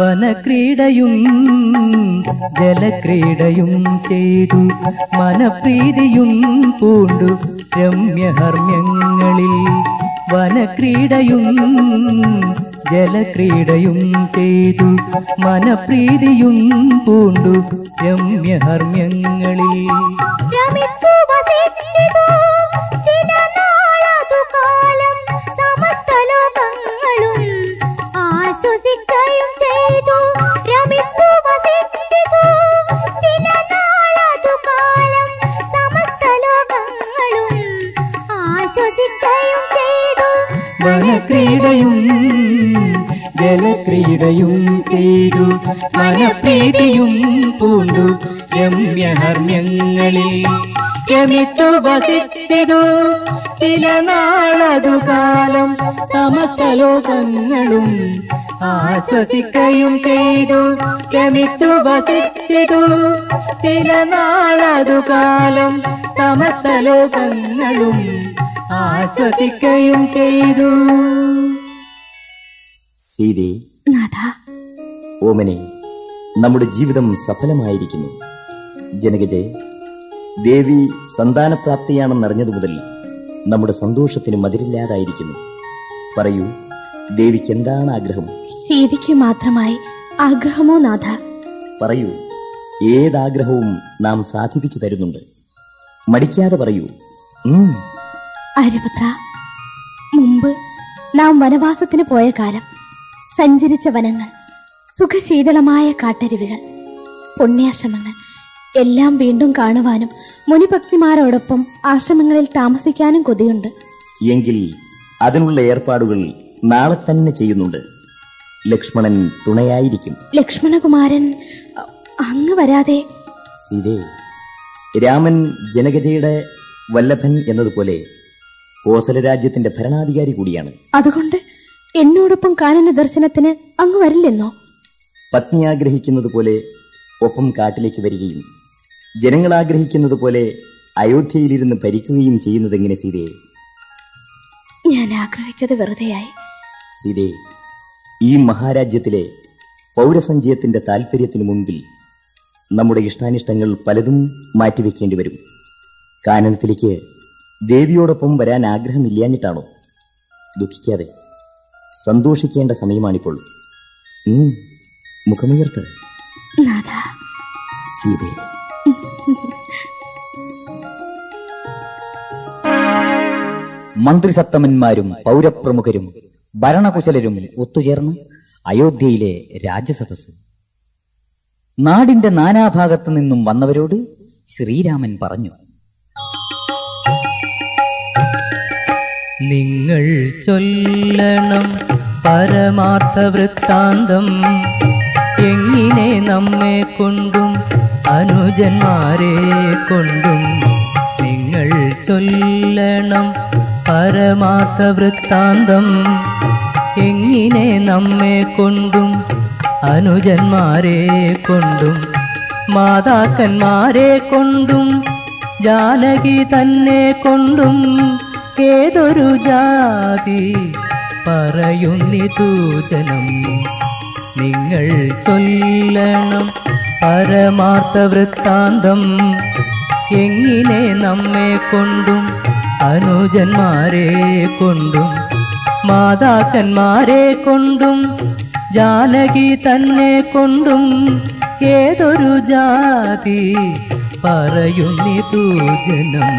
വനക്രീഡയും ജലക്രീഡയും ചെയ്തു മനപ്രീതിയും പൂണ്ടു രമ്യഹർമ്മ്യങ്ങളിൽ വനക്രീഡയും ജലക്രീഡയും ചെയ്തു മനപ്രീതിയും പൂണ്ടു രമ്യഹർമ്മ്യങ്ങളിൽ രമിച്ചു വസിച്ചിതു ചില നാളതു കാലം സമസ്ത ലോകങ്ങളും ആശ്വസിക്കുകയും ചെയ്തു രമിച്ചു വസിച്ചിതു ചില നാളതു കാലം സമസ്ത ലോകങ്ങളും ആശ്വസിക്കുകയും ചെയ്തു വനക്രീഡയും ജലക്രീഡയും ചെയ്തു മനപ്രീതിയും പൂണ്ടു രമ്യഹർമ്മ്യങ്ങളിൽ രമിച്ചു വസിച്ചതു ചില നാളതു കാലം സമസ്ത ലോകങ്ങളും ആശ്വസിക്കുകയും ചെയ്തു രമിച്ചു വസിച്ചതു ചില നാളതു കാലം സമസ്ത ലോകങ്ങളും ആശ്വസിക്കുകയും ചെയ്തു സീതേ നാഥ ഓമനെ നമ്മുടെ ജീവിതം സഫലമായിരിക്കുന്നു ജനകജയ ദേവി സന്താനപ്രാപ്തിയാണെന്നറിഞ്ഞതു മുതൽ നമ്മുടെ സന്തോഷത്തിന് മതിരില്ലാതായിരിക്കുന്നു പറയൂ ദേവിക്ക് എന്താണ് ആഗ്രഹം സീതയ്ക്ക് മാത്രമായി ആഗ്രഹമോ നാഥ പറയൂ ഏതാഗ്രഹവും നാം സാധിപ്പിച്ചു തരുന്നുണ്ട് മടിക്കാതെ പറയൂ ഉം, ആര്യപുത്ര മുമ്പ് നാം വനവാസത്തിന് പോയ കാലം സഞ്ചരിച്ച വനങ്ങൾ സുഖശീതളമായ കാട്ടരുവികൾ പുണ്യാശ്രമങ്ങൾ എല്ലാം വീണ്ടും കാണുവാനും മുനിഭക്തിമാരോടൊപ്പം ആശ്രമങ്ങളിൽ താമസിക്കാനും കൊതിയുണ്ട് എങ്കിൽ അതിനുള്ള ഏർപ്പാടുകൾ നാളെ തന്നെ ചെയ്യുന്നുണ്ട് ലക്ഷ്മണൻ തുണയായിരിക്കും ലക്ഷ്മണകുമാരൻ അ, അങ്ങ് വരാതെ സീതേ രാമൻ ജനകജയുടെ വല്ലഭൻ എന്നതുപോലെ കോസല രാജ്യത്തിന്റെ ഭരണാധികാരി കൂടിയാണ് അതുകൊണ്ട് എന്നോടൊപ്പം കാനന ദർശനത്തിന് അങ്ങ് വരില്ലെന്നോ പത്നി ആഗ്രഹിക്കുന്നത് പോലെ ഒപ്പം കാട്ടിലേക്ക് വരികയും ജനങ്ങൾ ആഗ്രഹിക്കുന്നത് പോലെ അയോധ്യയിലിരുന്ന് ഭരിക്കുകയും ചെയ്യുന്നതെങ്ങനെ സീതേ ഞാൻ ആഗ്രഹിച്ചത് വെറുതെയായി സീതേ ഈ മഹാരാജ്യത്തിലെ പൗരസഞ്ചയത്തിന്റെ താല്പര്യത്തിനു മുൻപിൽ നമ്മുടെ ഇഷ്ടാനിഷ്ടങ്ങൾ പലതും മാറ്റിവെക്കേണ്ടി വരും കാനനത്തിലേക്ക് ദേവിയോടൊപ്പം വരാൻ ആഗ്രഹമില്ലാഞ്ഞിട്ടാണോ ദുഃഖിക്കാതെ സന്തോഷിക്കേണ്ട സമയമാണിപ്പോൾ ഉം, മുഖമുയർത്ത് നാഥ സീതേ മന്ത്രിസത്തമന്മാരും പൗരപ്രമുഖരും ഭരണകുശലരും ഒത്തുചേർന്ന് അയോധ്യയിലെ രാജസദസ് നാടിന്റെ നാനാഭാഗത്തു നിന്നും വന്നവരോട് ശ്രീരാമൻ പറഞ്ഞു നിങ്ങൾ ചൊല്ലണം പരമാർത്ഥ വൃത്താന്തം എങ്ങനെ നമ്മെ കൊണ്ടും അനുജന്മാരെ കൊണ്ടും നിങ്ങൾ ചൊല്ലണം പരമാർത്ഥ വൃത്താന്തം എങ്ങനെ നമ്മെ കൊണ്ടും അനുജന്മാരെ കൊണ്ടും മാതാക്കന്മാരെ കൊണ്ടും ജാനകി തന്നെ കൊണ്ടും ഏതൊരു ജാതി പറയുന്നിതു ജനം നിങ്ങൾ ചൊല്ലണം പരമാർത്ഥ വൃത്താന്തം എങ്ങനെ നമ്മെ കൊണ്ടും അനുജന്മാരെ കൊണ്ടും മാതാക്കന്മാരെ കൊണ്ടും ജാനകി തന്നെ കൊണ്ടും ഏതൊരു ജാതി പറയുന്നിതു ജനം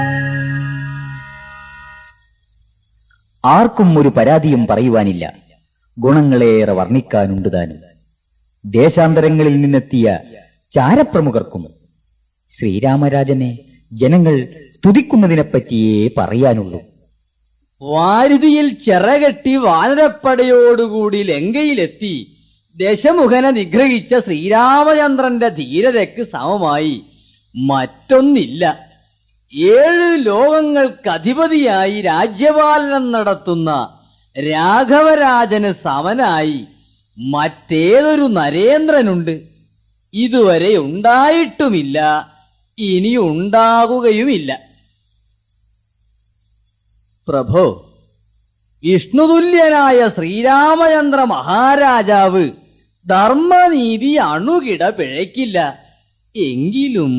ആർക്കും ഒരു പരാതിയും പറയുവാനില്ല ഗുണങ്ങളേറെ വർണ്ണിക്കാനുണ്ട് താനും ദേശാന്തരങ്ങളിൽ നിന്നെത്തിയ ചാരപ്രമുഖർക്കും ശ്രീരാമരാജനെ ജനങ്ങൾ സ്തുതിക്കുന്നതിനെപ്പറ്റിയേ പറയാനുള്ളൂ വാരുതിയിൽ ചിറകെട്ടി വാനരപ്പടയോടുകൂടി ലങ്കയിലെത്തി ദശമുഖനെ നിഗ്രഹിച്ച ശ്രീരാമചന്ദ്രന്റെ ധീരതയ്ക്ക് സമമായി മറ്റൊന്നില്ല ഏഴ് ലോകങ്ങൾക്ക് അധിപതിയായി രാജ്യപാലനം നടത്തുന്ന രാഘവരാജന് സമനായി മറ്റേതൊരു നരേന്ദ്രനുണ്ട് ഇതുവരെ ഉണ്ടായിട്ടുമില്ല ഇനി ഉണ്ടാകുകയുമില്ല പ്രഭോ വിഷ്ണുതുല്യനായ ശ്രീരാമചന്ദ്ര മഹാരാജാവ് ധർമ്മനീതി അണുകിട പിഴയ്ക്കില്ല എങ്കിലും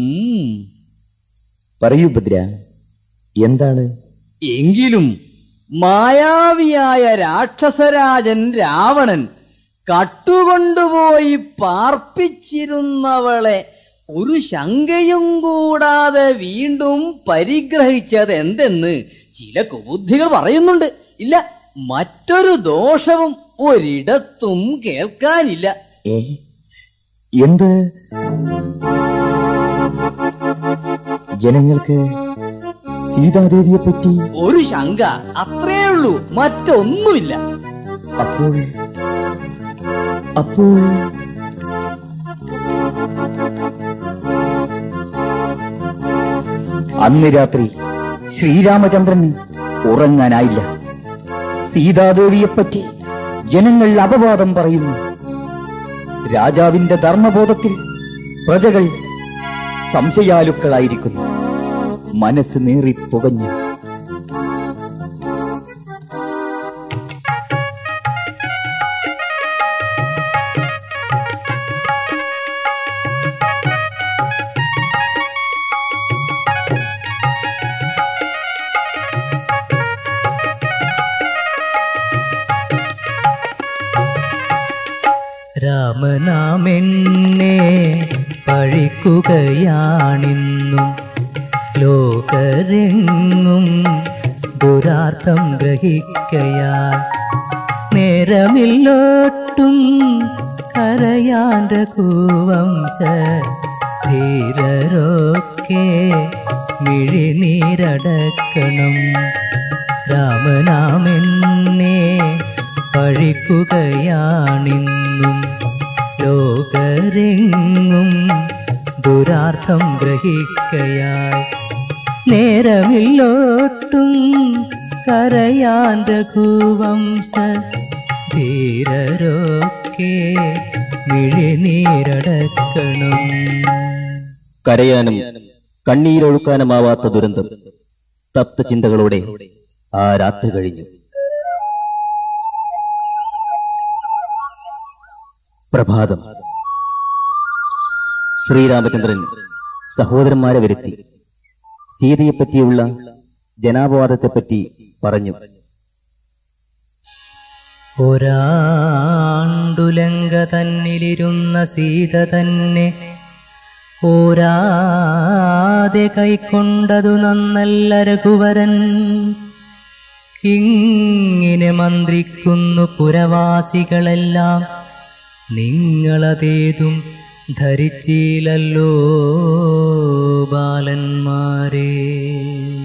പറയൂ ഭദ്ര എന്താണ് എങ്കിലും മായാവിയായ രാക്ഷസരാജൻ രാവണൻ കട്ടുകൊണ്ടുപോയി പാർപ്പിച്ചിരുന്നവളെ ഒരു ശങ്കയും കൂടാതെ വീണ്ടും പരിഗ്രഹിച്ചത് എന്തെന്ന് ചില കുബുദ്ധികൾ പറയുന്നുണ്ട് ഇല്ല മറ്റൊരു ദോഷവും ഒരിടത്തും കേൾക്കാനില്ല ഏ എന്ത് ജനങ്ങൾക്ക് സീതാദേവിയെ പറ്റി ഒരു ശങ്ക അത്രേ ഉള്ളൂ മറ്റൊന്നുമില്ല അപ്പോൾ അപ്പോൾ അന്ന് രാത്രി ശ്രീരാമചന്ദ്രന് ഉറങ്ങാനായില്ല സീതാദേവിയെപ്പറ്റി ജനങ്ങൾ അപവാദം പറയുന്നു രാജാവിന്റെ ധർമ്മബോധത്തിൽ പ്രജകൾ സംശയാലുക്കളായിരിക്കുന്നു മനസ്സ് നേറി പുകഞ്ഞു രാമനാമെന്നെ പഴിക്കുകയാണിന്നും ലോകരെങ്ങും ദുരാർത്ഥം ഗ്രഹിക്കയാൽ നേരമില്ലോട്ടും കരയാൻ രഘുവംശ ധീരരൊക്കെ മിഴിനീരടക്കണം രാമനാമെന്നെ പഴിക്കുകയാണിന്നും ലോകരെങ്ങും ദുരാർത്ഥം ഗ്രഹിക്കയായി നേരമില്ലോട്ടും കരയാൻ രഘുവംശ ധീരരൊക്കെ മിഴിനീരടക്കണം കരയാനും കണ്ണീരൊഴുക്കാനുമാവാത്ത ദുരന്തം തപ്ത ചിന്തകളോടെ ആ രാത്രി കഴിഞ്ഞു പ്രഭാതം ശ്രീരാമചന്ദ്രൻ സഹോദരന്മാരെ വരുത്തി സീതയെപ്പറ്റിയുള്ള ജനാപവാദത്തെപ്പറ്റി പറഞ്ഞു ഒരാണ്ടുലങ്ക തന്നിലിരുന്ന സീത തന്നെ ഓരാതെ കൈക്കൊണ്ടതു നന്നല്ല രഘുവരൻ ഇങ്ങനെ മന്ത്രിക്കുന്നു പുരവാസികളെല്ലാം നിങ്ങളതേതും ധരിച്ചില്ലല്ലോ ബാലന്മാരേ